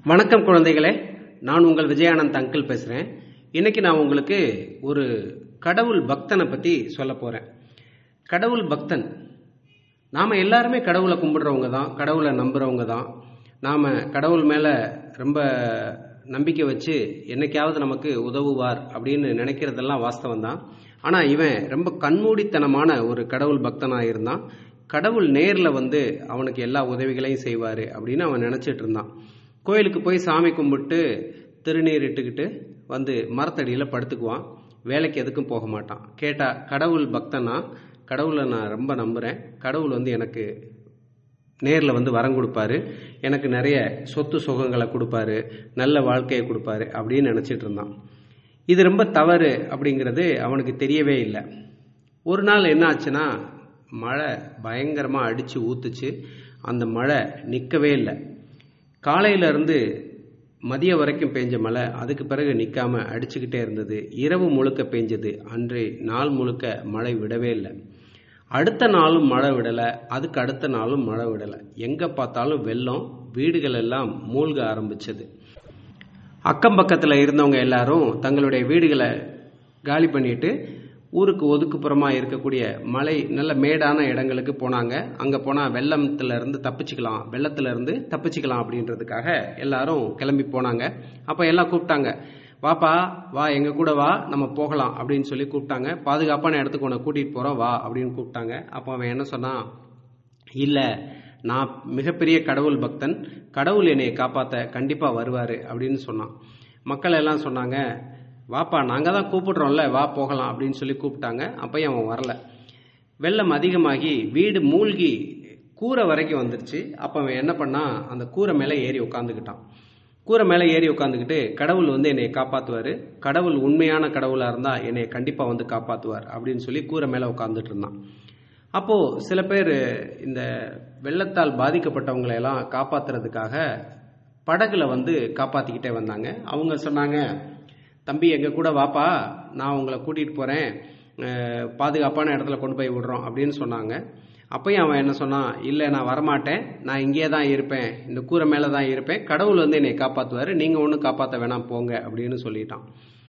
வணக்கம் குழந்தைகளே நான் உங்கள் விஜயானந்த் அங்கிள் பேசுகிறேன் இன்னைக்கு நான் உங்களுக்கு ஒரு கடவுள் பக்தனை பற்றி சொல்ல போகிறேன் கடவுள் பக்தன் நாம் எல்லாருமே கடவுளை கும்பிடுறவங்க தான் கடவுளை நம்புகிறவங்க தான் நாம் கடவுள் மேலே ரொம்ப நம்பிக்கை வச்சு என்னைக்காவது நமக்கு உதவுவார் அப்படின்னு நினைக்கிறதெல்லாம் வாஸ்தவம் தான் ஆனால் இவன் ரொம்ப கண்மூடித்தனமான ஒரு கடவுள் பக்தனாக இருந்தான் கடவுள் நேரில் வந்து அவனுக்கு எல்லா உதவிகளையும் செய்வார் அப்படின்னு அவன் நினச்சிட்டு இருந்தான் கோயிலுக்கு போய் சாமி கும்பிட்டு திருநீர் இட்டுக்கிட்டு வந்து மரத்தடியில் படுத்துக்குவான் வேலைக்கு எதுக்கும் போக மாட்டான் கேட்டால் கடவுள் பக்தனா கடவுளை நான் ரொம்ப நம்புகிறேன் கடவுள் வந்து எனக்கு நேரில் வந்து வரம் கொடுப்பாரு எனக்கு நிறைய சொத்து சுகங்களை கொடுப்பாரு நல்ல வாழ்க்கையை கொடுப்பாரு அப்படின்னு நினச்சிட்டு இருந்தான் இது ரொம்ப தவறு அப்படிங்கிறது அவனுக்கு தெரியவே இல்லை ஒரு நாள் என்ன ஆச்சுன்னா மழை பயங்கரமாக அடித்து ஊத்துச்சு அந்த மழை நிற்கவே இல்லை காலையிலேருந்து மதியம் வரைக்கும் பெஞ்ச மழை அதுக்கு பிறகு நிற்காம அடிச்சுக்கிட்டே இருந்தது இரவு முழுக்க பெஞ்சது அன்றே நாள் முழுக்க மழை விடவே இல்லை அடுத்த நாளும் மழை விடலை அதுக்கு அடுத்த நாளும் மழை விடலை எங்கே பார்த்தாலும் வெள்ளம் வீடுகள் எல்லாம் மூழ்க ஆரம்பிச்சது அக்கம் பக்கத்தில் இருந்தவங்க எல்லாரும் தங்களுடைய வீடுகளை காலி பண்ணிட்டு ஊருக்கு ஒதுக்குப்புறமாக இருக்கக்கூடிய மலை நல்ல மேடான இடங்களுக்கு போனாங்க அங்கே போனால் வெள்ளத்துல இருந்து தப்பிச்சுக்கலாம் வெள்ளத்துல இருந்து தப்பிச்சுக்கலாம் அப்படின்றதுக்காக எல்லாரும் கிளம்பி போனாங்க அப்போ எல்லாம் கூப்பிட்டாங்க வாப்பா வா எங்கள் கூட வா நம்ம போகலாம் அப்படின்னு சொல்லி கூப்பிட்டாங்க பாதுகாப்பான இடத்துக்கு உன்னை கூட்டிகிட்டு போகிறோம் வா அப்படின்னு கூப்பிட்டாங்க அப்போ அவன் என்ன சொன்னான் இல்லை நான் மிகப்பெரிய கடவுள் பக்தன் கடவுள் என்னை காப்பாற்ற கண்டிப்பாக வருவார் அப்படின்னு சொன்னான் மக்கள் எல்லாம் சொன்னாங்க வாப்பா நாங்கள் தான் கூப்பிடுறோம்ல வா போகலாம் அப்படின்னு சொல்லி கூப்பிட்டாங்க அப்பயும் அவன் வரல வெள்ளம் அதிகமாகி வீடு மூழ்கி கூரை வரைக்கும் வந்துருச்சு அப்போ அவன் என்ன பண்ணான் அந்த கூரை மேலே ஏறி உட்காந்துக்கிட்டான் கூரை மேலே ஏறி உட்காந்துக்கிட்டு கடவுள் வந்து என்னை காப்பாற்றுவார் கடவுள் உண்மையான கடவுளாக இருந்தால் என்னை கண்டிப்பாக வந்து காப்பாற்றுவார் அப்படின்னு சொல்லி கூரை மேலே உட்காந்துட்டு இருந்தான் அப்போது சில பேர் இந்த வெள்ளத்தால் பாதிக்கப்பட்டவங்களை எல்லாம் காப்பாற்றுறதுக்காக படகுல வந்து காப்பாற்றிக்கிட்டே வந்தாங்க அவங்க சொன்னாங்க தம்பி எங்கள் கூட வாப்பா நான் உங்களை கூட்டிகிட்டு போகிறேன் பாதுகாப்பான இடத்துல கொண்டு போய் விடுறோம் அப்படின்னு சொன்னாங்க அப்பயும் அவன் என்ன சொன்னான் இல்லை நான் வரமாட்டேன் நான் இங்கே தான் இருப்பேன் இந்த கூரை மேலே தான் இருப்பேன் கடவுள் வந்து என்னை காப்பாற்றுவார் நீங்கள் ஒன்றும் காப்பாற்ற வேணாம் போங்க அப்படின்னு சொல்லிட்டான்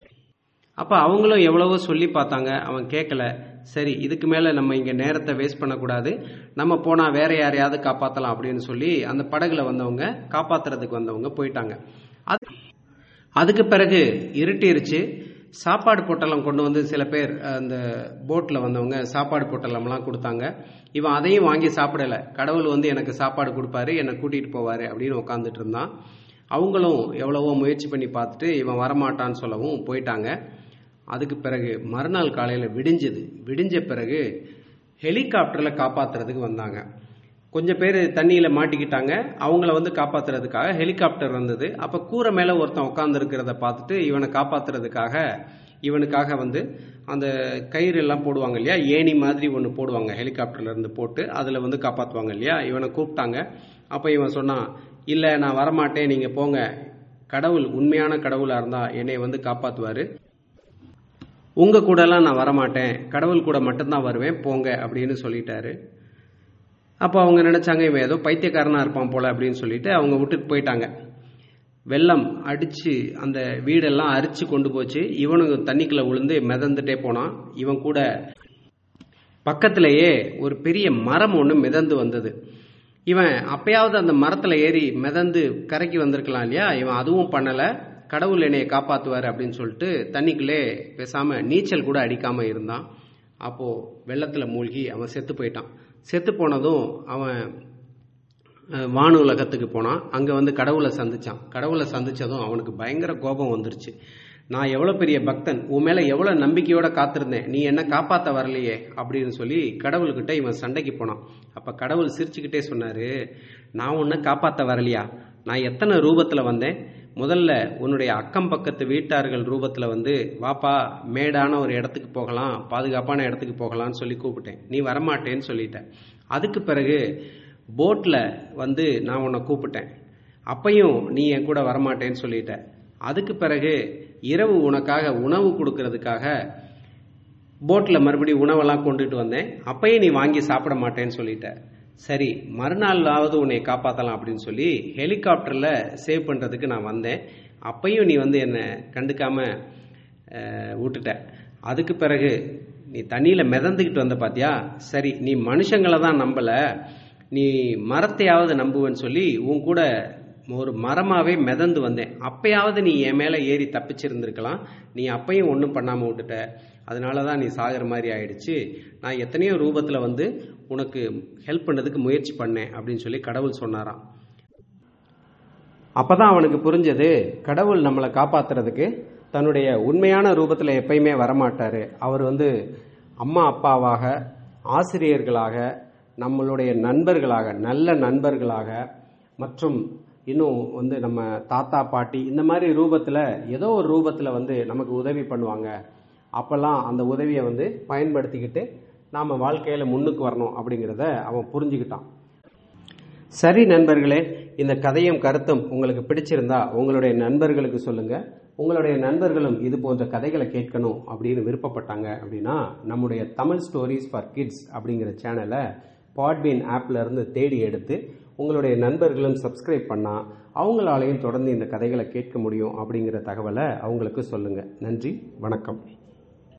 அப்போ அவங்களும் எவ்வளவோ சொல்லி பார்த்தாங்க அவன் கேட்கல சரி இதுக்கு மேலே நம்ம இங்கே நேரத்தை வேஸ்ட் பண்ணக்கூடாது நம்ம போனால் வேற யாரையாவது காப்பாற்றலாம் அப்படின்னு சொல்லி அந்த படகுல வந்தவங்க காப்பாற்றுறதுக்கு வந்தவங்க போயிட்டாங்க அது அதுக்கு பிறகு இருட்டிருச்சு சாப்பாடு பொட்டலம் கொண்டு வந்து சில பேர் அந்த போட்டில் வந்தவங்க சாப்பாடு பொட்டலம்லாம் கொடுத்தாங்க இவன் அதையும் வாங்கி சாப்பிடலை கடவுள் வந்து எனக்கு சாப்பாடு கொடுப்பாரு என்னை கூட்டிகிட்டு போவார் அப்படின்னு உட்காந்துட்டு இருந்தான் அவங்களும் எவ்வளவோ முயற்சி பண்ணி பார்த்துட்டு இவன் வரமாட்டான்னு சொல்லவும் போயிட்டாங்க அதுக்கு பிறகு மறுநாள் காலையில் விடிஞ்சது விடிஞ்ச பிறகு ஹெலிகாப்டரில் காப்பாற்றுறதுக்கு வந்தாங்க கொஞ்சம் பேர் தண்ணியில் மாட்டிக்கிட்டாங்க அவங்கள வந்து காப்பாற்றுறதுக்காக ஹெலிகாப்டர் வந்தது அப்போ கூரை மேலே ஒருத்தன் உட்காந்துருக்கிறத பார்த்துட்டு இவனை காப்பாற்றுறதுக்காக இவனுக்காக வந்து அந்த கயிறு எல்லாம் போடுவாங்க இல்லையா ஏணி மாதிரி ஒன்று போடுவாங்க ஹெலிகாப்டர்ல இருந்து போட்டு அதில் வந்து காப்பாற்றுவாங்க இல்லையா இவனை கூப்பிட்டாங்க அப்போ இவன் சொன்னான் இல்லை நான் வரமாட்டேன் நீங்கள் போங்க கடவுள் உண்மையான கடவுளாக இருந்தால் என்னை வந்து காப்பாற்றுவார் உங்கள் கூடலாம் நான் வரமாட்டேன் கடவுள் கூட மட்டும்தான் வருவேன் போங்க அப்படின்னு சொல்லிட்டாரு அப்போ அவங்க நினச்சாங்க இவன் ஏதோ பைத்தியக்காரனாக இருப்பான் போல அப்படின்னு சொல்லிட்டு அவங்க விட்டுட்டு போயிட்டாங்க வெள்ளம் அடித்து அந்த வீடெல்லாம் அரிச்சு கொண்டு போச்சு இவனுக்கு தண்ணிக்குள்ளே விழுந்து மிதந்துட்டே போனான் இவன் கூட பக்கத்திலேயே ஒரு பெரிய மரம் ஒன்று மிதந்து வந்தது இவன் அப்பயாவது அந்த மரத்தில் ஏறி மிதந்து கரைக்கு வந்திருக்கலாம் இல்லையா இவன் அதுவும் பண்ணலை கடவுள் என்னையை காப்பாற்றுவார் அப்படின்னு சொல்லிட்டு தண்ணிக்குள்ளே பேசாமல் நீச்சல் கூட அடிக்காமல் இருந்தான் அப்போது வெள்ளத்தில் மூழ்கி அவன் செத்து போயிட்டான் செத்து போனதும் அவன் வானு உலகத்துக்கு போனான் அங்கே வந்து கடவுளை சந்திச்சான் கடவுளை சந்திச்சதும் அவனுக்கு பயங்கர கோபம் வந்துருச்சு நான் எவ்வளோ பெரிய பக்தன் உன் மேலே எவ்வளோ நம்பிக்கையோட காத்திருந்தேன் நீ என்ன காப்பாற்ற வரலையே அப்படின்னு சொல்லி கடவுள்கிட்ட இவன் சண்டைக்கு போனான் அப்போ கடவுள் சிரிச்சுக்கிட்டே சொன்னார் நான் உன்னை காப்பாற்ற வரலையா நான் எத்தனை ரூபத்தில் வந்தேன் முதல்ல உன்னுடைய அக்கம் பக்கத்து வீட்டார்கள் ரூபத்தில் வந்து வாப்பா மேடான ஒரு இடத்துக்கு போகலாம் பாதுகாப்பான இடத்துக்கு போகலான்னு சொல்லி கூப்பிட்டேன் நீ வரமாட்டேன்னு சொல்லிட்டேன் அதுக்கு பிறகு போட்டில் வந்து நான் உன்னை கூப்பிட்டேன் அப்பையும் நீ என் கூட வரமாட்டேன்னு சொல்லிட்ட அதுக்கு பிறகு இரவு உனக்காக உணவு கொடுக்கறதுக்காக போட்டில் மறுபடியும் உணவெல்லாம் கொண்டுட்டு வந்தேன் அப்பயும் நீ வாங்கி சாப்பிட மாட்டேன்னு சொல்லிட்ட சரி மறுநாளாவது உன்னை காப்பாற்றலாம் அப்படின்னு சொல்லி ஹெலிகாப்டரில் சேவ் பண்ணுறதுக்கு நான் வந்தேன் அப்பையும் நீ வந்து என்னை கண்டுக்காம அஹ், விட்டுட்ட அதுக்கு பிறகு நீ தண்ணியில் மிதந்துக்கிட்டு வந்த பாத்தியா சரி நீ மனுஷங்களை தான் நம்பலை நீ மரத்தையாவது நம்புவேன்னு சொல்லி உன் கூட ஒரு மரமாவே மிதந்து வந்தேன் அப்பயாவது நீ என் மேலே ஏறி தப்பிச்சிருந்திருக்கலாம் நீ அப்பையும் ஒன்றும் பண்ணாமல் விட்டுட்ட அதனால தான் நீ சாகிற மாதிரி ஆயிடுச்சு நான் எத்தனையோ ரூபத்தில் வந்து உனக்கு ஹெல்ப் பண்ணதுக்கு முயற்சி பண்ணேன் அப்படின்னு சொல்லி கடவுள் சொன்னாராம் அப்பதான் அவனுக்கு புரிஞ்சது கடவுள் நம்மளை காப்பாத்துறதுக்கு தன்னுடைய உண்மையான ரூபத்தில் எப்பயுமே வரமாட்டாரு அவர் வந்து அம்மா அப்பாவாக ஆசிரியர்களாக நம்மளுடைய நண்பர்களாக நல்ல நண்பர்களாக மற்றும் இன்னும் வந்து நம்ம தாத்தா பாட்டி இந்த மாதிரி ரூபத்தில் ஏதோ ஒரு ரூபத்தில் வந்து நமக்கு உதவி பண்ணுவாங்க அப்போல்லாம் அந்த உதவியை வந்து பயன்படுத்திக்கிட்டு நாம் வாழ்க்கையில் முன்னுக்கு வரணும் அப்படிங்கிறத அவன் புரிஞ்சுக்கிட்டான் சரி நண்பர்களே இந்த கதையும் கருத்தும் உங்களுக்கு பிடிச்சிருந்தா உங்களுடைய நண்பர்களுக்கு சொல்லுங்க உங்களுடைய நண்பர்களும் இது போன்ற கதைகளை கேட்கணும் அப்படின்னு விருப்பப்பட்டாங்க அப்படின்னா நம்முடைய தமிழ் ஸ்டோரிஸ் ஃபார் கிட்ஸ் அப்படிங்கிற சேனலை பாட்பீன் ஆப்ல இருந்து தேடி எடுத்து உங்களுடைய நண்பர்களும் சப்ஸ்கிரைப் பண்ணா அவங்களாலையும் தொடர்ந்து இந்த கதைகளை கேட்க முடியும் அப்படிங்கிற தகவலை அவங்களுக்கு சொல்லுங்க நன்றி வணக்கம்